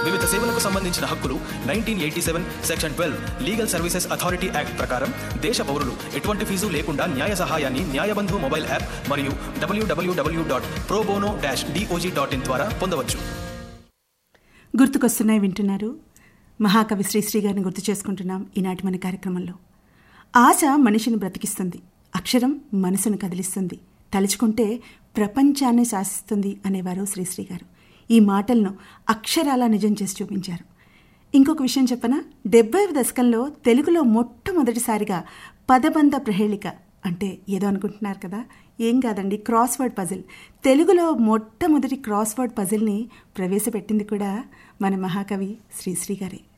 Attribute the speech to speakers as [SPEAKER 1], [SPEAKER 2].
[SPEAKER 1] వివిధ సేవలకు సంబంధించిన హక్కులు nineteen eighty seven section twelve legal services authority act ప్రకారం దేశ పౌరులు ఎటువంటి ఫీజు లేకుండా న్యాయ సహాయాన్ని న్యాయబంధు మొబైల్ యాప్ మరియు WWW dot pro bono dash DOJ dot in ద్వారా పొందవచ్చు
[SPEAKER 2] గుర్తుకొస్తున్నాయి వింటున్నారు మహాకవి శ్రీశ్రీ గారిని గుర్తు చేసుకుంటున్నాం ఈనాటి మన కార్యక్రమంలో ఆశ మనిషిని బ్రతికిస్తుంది అక్షరం మనసును కదిలిస్తుంది తలుచుకుంటే ప్రపంచాన్ని శాసిస్తుంది అనేవారు శ్రీశ్రీ గారు ఈ మాటలను అక్షరాలా నిజం చేసి చూపించారు ఇంకొక విషయం చెప్పనా డెబ్బై దశకంలో తెలుగులో మొట్టమొదటిసారిగా పదబంధ ప్రహేళిక అంటే ఏదో అనుకుంటున్నారు కదా ఏం కాదండి క్రాస్ వర్డ్ పజిల్ తెలుగులో మొట్టమొదటి క్రాస్ వర్డ్ పజిల్ని ప్రవేశపెట్టింది కూడా మన మహాకవి శ్రీశ్రీ గారే